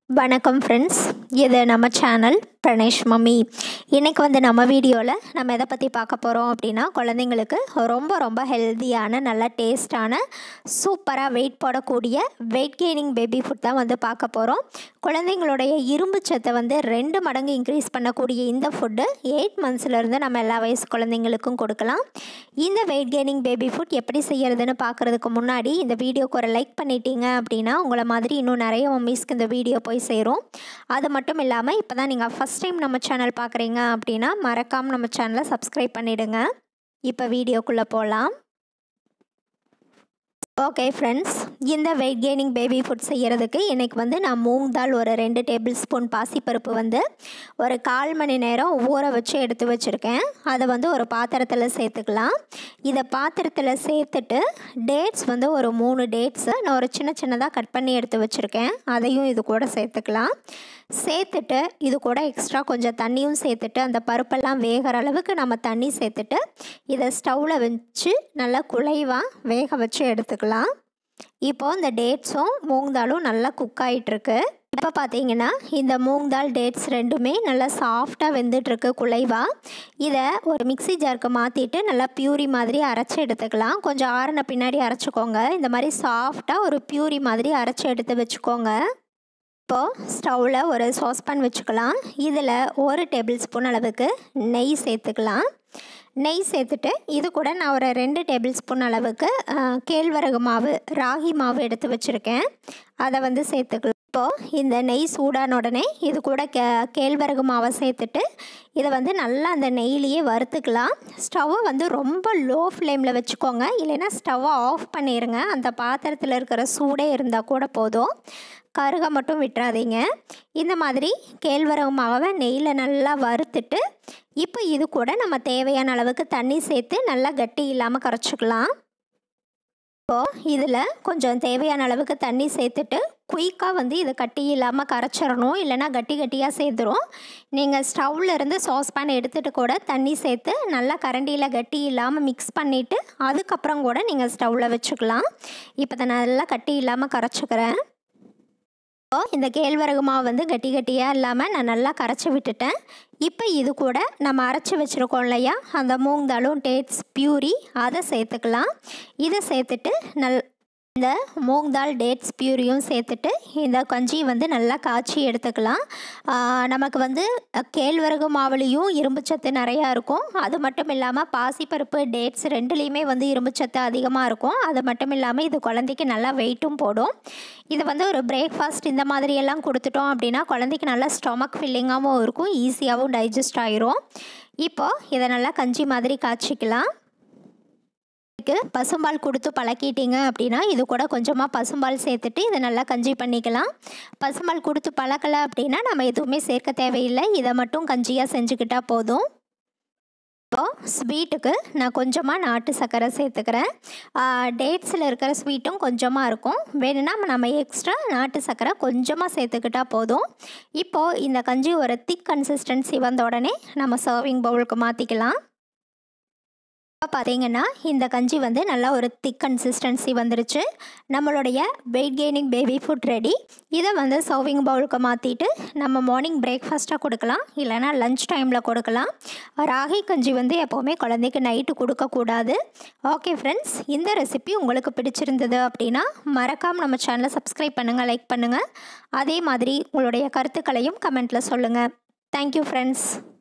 வணக்கம் ஃப்ரெண்ட்ஸ் இது நம்ம சேனல் பிரணேஷ் மம்மி இன்றைக்கி வந்து நம்ம வீடியோவில் நம்ம எதை பற்றி பார்க்க போகிறோம் அப்படின்னா குழந்தைங்களுக்கு ரொம்ப ரொம்ப ஹெல்த்தியான நல்ல டேஸ்டான சூப்பராக வெயிட் போடக்கூடிய வெயிட் கெய்னிங் பேபி ஃபுட் தான் வந்து பார்க்க போகிறோம் குழந்தைங்களுடைய இரும்பு சத்தை வந்து ரெண்டு மடங்கு இன்க்ரீஸ் பண்ணக்கூடிய இந்த ஃபுட்டு எயிட் மந்த்ஸ்லேருந்து நம்ம எல்லா வயசு குழந்தைங்களுக்கும் கொடுக்கலாம் இந்த வெயிட் கெய்னிங் பேபி ஃபுட் எப்படி செய்கிறதுன்னு பார்க்குறதுக்கு முன்னாடி இந்த வீடியோக்கு ஒரு லைக் பண்ணிட்டீங்க அப்படின்னா உங்களை மாதிரி இன்னும் நிறைய மம்மிஸ்க்கு இந்த வீடியோ போய் சேரும் அது மட்டும் இல்லாமல் இப்போ தான் நீங்கள் ஃபஸ்ட் டைம் நம்ம சேனல் பார்க்குறீங்க அப்படின்னா மறக்காமல் நம்ம சேனலை சப்ஸ்கிரைப் பண்ணிவிடுங்க இப்போ வீடியோக்குள்ளே போகலாம் ஓகே ஃப்ரெண்ட்ஸ் இந்த வெயிட் கெய்னிங் பேபி ஃபுட் செய்கிறதுக்கு இன்றைக்கி வந்து நான் மூங் தால் ஒரு ரெண்டு டேபிள் ஸ்பூன் பாசிப்பருப்பு வந்து ஒரு கால் மணி நேரம் ஊற வச்சு எடுத்து வச்சுருக்கேன் அதை வந்து ஒரு பாத்திரத்தில் சேர்த்துக்கலாம் இதை பாத்திரத்தில் சேர்த்துட்டு டேட்ஸ் வந்து ஒரு மூணு டேட்ஸை நான் ஒரு சின்ன சின்னதாக கட் பண்ணி எடுத்து வச்சுருக்கேன் அதையும் இது கூட சேர்த்துக்கலாம் சேர்த்துட்டு இது கூட எக்ஸ்ட்ரா கொஞ்சம் தண்ணியும் சேர்த்துட்டு அந்த பருப்பெல்லாம் வேகிற அளவுக்கு நம்ம தண்ணி சேர்த்துட்டு இதை ஸ்டவ்வில் வச்சு நல்லா குலைவாக வேக வச்சு எடுத்துக்கலாம் இப்போது இந்த டேட்ஸும் மூங்தாலும் நல்லா குக் ஆகிட்டுருக்கு இப்போ பார்த்தீங்கன்னா இந்த மூங் தால் டேட்ஸ் ரெண்டுமே நல்லா சாஃப்டாக வெந்துட்டுருக்கு குலைவாக இதை ஒரு மிக்சி ஜாருக்கு மாற்றிட்டு நல்லா பியூரி மாதிரி அரைச்சி எடுத்துக்கலாம் கொஞ்சம் ஆறின பின்னாடி அரைச்சிக்கோங்க இந்த மாதிரி சாஃப்டாக ஒரு பியூரி மாதிரி அரைச்சி எடுத்து வச்சுக்கோங்க இப்போது ஸ்டவ்வில் ஒரு சாஸ்பேன் வச்சுக்கலாம் இதில் ஒரு டேபிள் ஸ்பூன் அளவுக்கு நெய் சேர்த்துக்கலாம் நெய் சேர்த்துட்டு இது கூட நான் ஒரு ரெண்டு டேபிள் ஸ்பூன் அளவுக்கு கேழ்வரகு மாவு ராகி மாவு எடுத்து வச்சுருக்கேன் அதை வந்து சேர்த்துக்கலாம் இப்போது இந்த நெய் சூடான உடனே இது கூட கே கேழ்வரகு மாவை சேர்த்துட்டு இதை வந்து நல்லா அந்த நெய்லேயே வறுத்துக்கலாம் ஸ்டவ்வை வந்து ரொம்ப லோ ஃப்ளேமில் வச்சுக்கோங்க இல்லைன்னா ஸ்டவ்வை ஆஃப் பண்ணிடுங்க அந்த பாத்திரத்தில் இருக்கிற சூடே இருந்தால் கூட போதும் கருக மட்டும் விட்டுறாதீங்க இந்த மாதிரி கேழ்வரகு மாவை நெய்யில் நல்லா வறுத்துட்டு இப்போ இது கூட நம்ம தேவையான அளவுக்கு தண்ணி சேர்த்து நல்லா கட்டி இல்லாமல் கரைச்சிக்கலாம் இப்போது இதில் கொஞ்சம் தேவையான அளவுக்கு தண்ணி சேர்த்துட்டு குயிக்காக வந்து இதை கட்டி இல்லாமல் கரைச்சிடணும் இல்லைனா கட்டி கட்டியாக சேர்த்துரும் நீங்கள் ஸ்டவ்வில் இருந்து சாஸ்பேன் எடுத்துகிட்டு கூட தண்ணி சேர்த்து நல்லா கரண்டியில் கட்டி இல்லாமல் மிக்ஸ் பண்ணிவிட்டு அதுக்கப்புறம் கூட நீங்கள் ஸ்டவ்வில் வச்சுக்கலாம் இப்போ தான் நல்லா கட்டி இல்லாமல் கரைச்சிக்கிறேன் இந்த கேழ்வரகு மாவு வந்து கட்டி கட்டியாக இல்லாமல் நான் நல்லா கரைச்சி விட்டுட்டேன் இப்போ இது கூட நம்ம அரைச்சி வச்சுருக்கோம் இல்லையா அந்த மூங் தாலும் டேட்ஸ் பியூரி அதை சேர்த்துக்கலாம் இதை சேர்த்துட்டு நல் இந்த மூங் தால் டேட்ஸ் பியூரியும் சேர்த்துட்டு இந்த கஞ்சி வந்து நல்லா காய்ச்சி எடுத்துக்கலாம் நமக்கு வந்து கேழ்வரகு மாவுலேயும் இரும்புச்சத்து நிறையா இருக்கும் அது மட்டும் இல்லாமல் பாசிப்பருப்பு டேட்ஸ் ரெண்டுலேயுமே வந்து இரும்புச்சத்து அதிகமாக இருக்கும் அது மட்டும் இல்லாமல் இது குழந்தைக்கு நல்லா வெயிட்டும் போடும் இது வந்து ஒரு பிரேக்ஃபாஸ்ட் இந்த மாதிரியெல்லாம் கொடுத்துட்டோம் அப்படின்னா குழந்தைக்கு நல்லா ஸ்டொமக் ஃபில்லிங்காகவும் இருக்கும் ஈஸியாகவும் டைஜஸ்ட் ஆகிரும் இப்போது இதை நல்லா கஞ்சி மாதிரி காய்ச்சிக்கலாம் இதுக்கு பசும்பால் கொடுத்து பழக்கிட்டீங்க அப்படின்னா இது கூட கொஞ்சமாக பசும்பால் சேர்த்துட்டு இதை நல்லா கஞ்சி பண்ணிக்கலாம் பசும்பால் கொடுத்து பழக்கலை அப்படின்னா நம்ம எதுவுமே சேர்க்க தேவையில்லை இதை மட்டும் கஞ்சியாக செஞ்சுக்கிட்டால் போதும் இப்போது ஸ்வீட்டுக்கு நான் கொஞ்சமாக நாட்டு சர்க்கரை சேர்த்துக்கிறேன் டேட்ஸில் இருக்கிற ஸ்வீட்டும் கொஞ்சமாக இருக்கும் வேணும்னா நம்ம எக்ஸ்ட்ரா நாட்டு சர்க்கரை கொஞ்சமாக சேர்த்துக்கிட்டால் போதும் இப்போது இந்த கஞ்சி ஒரு திக் கன்சிஸ்டன்சி வந்த உடனே நம்ம சர்விங் பவுலுக்கு மாற்றிக்கலாம் இப்போ பார்த்தீங்கன்னா இந்த கஞ்சி வந்து நல்லா ஒரு திக் கன்சிஸ்டன்சி வந்துருச்சு நம்மளுடைய weight gaining baby food ready இதை வந்து சர்விங் பவுலுக்கு மாற்றிட்டு நம்ம மார்னிங் பிரேக்ஃபாஸ்ட்டாக கொடுக்கலாம் இல்லைனா லஞ்ச் டைமில் கொடுக்கலாம் ராகி கஞ்சி வந்து எப்போவுமே குழந்தைக்கு நைட்டு கொடுக்கக்கூடாது ஓகே ஃப்ரெண்ட்ஸ் இந்த ரெசிபி உங்களுக்கு பிடிச்சிருந்தது அப்படின்னா மறக்காமல் நம்ம சேனலை சப்ஸ்கிரைப் பண்ணுங்கள் லைக் பண்ணுங்கள் அதே மாதிரி உங்களுடைய கருத்துக்களையும் கமெண்ட்டில் சொல்லுங்கள் தேங்க்யூ ஃப்ரெண்ட்ஸ்